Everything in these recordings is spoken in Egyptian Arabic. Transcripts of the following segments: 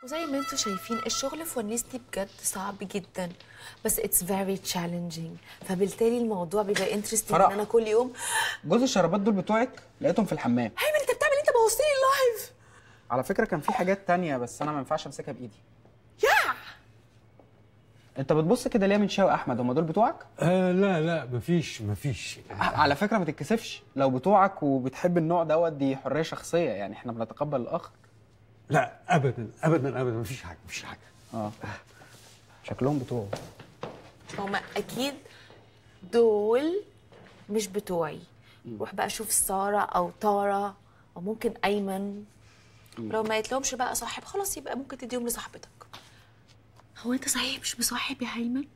وزي ما انتوا شايفين الشغل في ونسني بجد صعب جدا بس اتس فيري تشالنجينج فبالتالي الموضوع بيبقى انترستنج فرح. ان انا كل يوم جوز الشرابات دول بتوعك لقيتهم في الحمام هيمن انت بتعمل إيه؟ انت بوظتني اللايف على فكره كان في حاجات تانية بس انا ما ينفعش امسكها بايدي يا انت بتبص كده ليه من شاوي احمد هم دول بتوعك آه لا لا مفيش مفيش على فكره ما تتكسفش لو بتوعك وبتحب النوع دوت دي حريه شخصيه يعني احنا بنتقبل الاخر لا ابدا ابدا ابدا مفيش حاجه مفيش حاجه اه شكلهم بتوعه هما اكيد دول مش بتوعي روح بقى شوف ساره او تارا او ممكن ايمن لو ما قلتلهمش بقى صاحب خلاص يبقى ممكن تديهم لصاحبتك هو انت صحيح مش مصاحب يا هيمن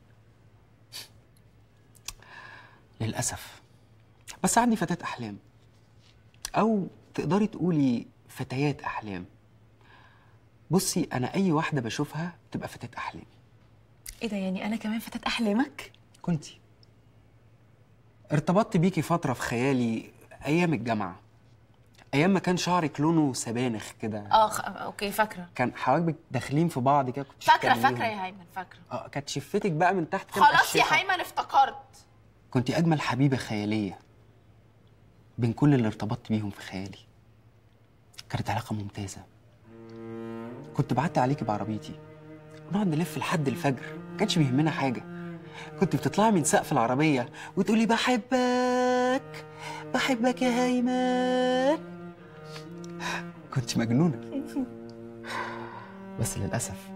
للاسف بس عندي فتاه احلام او تقدري تقولي فتيات احلام بصي انا اي واحده بشوفها تبقى فتاه احلامي ايه ده يعني انا كمان فتاة احلامك كنتي ارتبطت بيكي فتره في خيالي ايام الجامعه ايام ما كان شعرك لونه سبانخ كده اه خ... اوكي فاكره كان حواجبك داخلين في بعض كده كنت فاكره بتعمليهم. فاكره يا هيمن فاكره اه كانت شفتك بقى من تحت كده خلاص يا مقشفة. هيمن افتكرت كنت اجمل حبيبه خياليه بين كل اللي ارتبطت بيهم في خيالي كانت علاقه ممتازه كنت بعدي عليكي بعربيتي ونقعد نلف لحد الفجر ما كانش بيهمنا حاجه كنت بتطلعي من سقف العربيه وتقولي بحبك بحبك يا هيمن كنت مجنونه بس للاسف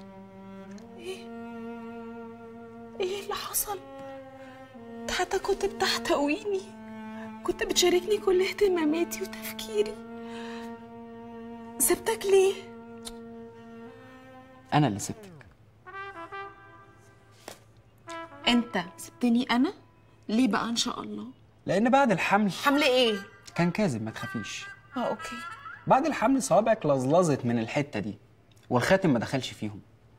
ايه اللي حصل انت حتى كنت بتحتويني كنت بتشاركني كل اهتماماتي وتفكيري سبتك ليه انا اللي سبتك انت سبتني انا ليه بقى ان شاء الله لان بعد الحمل حمل ايه كان كاذب ما تخافيش اه اوكي بعد الحمل صوابعك لزلزت من الحته دي والخاتم ما دخلش فيهم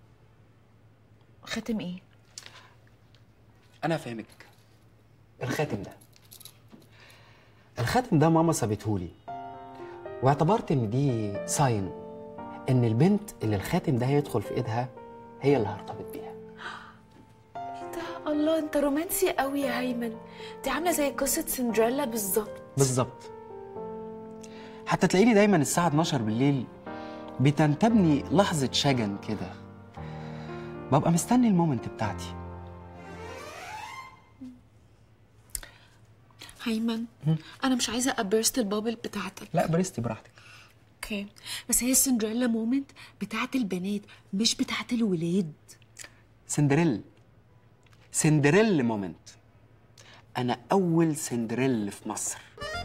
خاتم ايه انا فاهمك الخاتم ده الخاتم ده ماما سابتهولي واعتبرت ان دي ساين ان البنت اللي الخاتم ده هيدخل في ايدها هي اللي هرتبط بيها ايه ده الله انت رومانسي قوي يا هيمن دي عامله زي قصه سندريلا بالظبط بالظبط حتى تلاقيني دايما الساعه 12 بالليل بتنتابني لحظه شجن كده ببقى مستني المومنت بتاعتي هيمن انا مش عايزه ابرست البابل بتاعتك لا برستي براحتك اوكي بس هي السندريلا مومنت بتاعت البنات مش بتاعت الولاد سندريل سندريل مومنت انا اول سندريل في مصر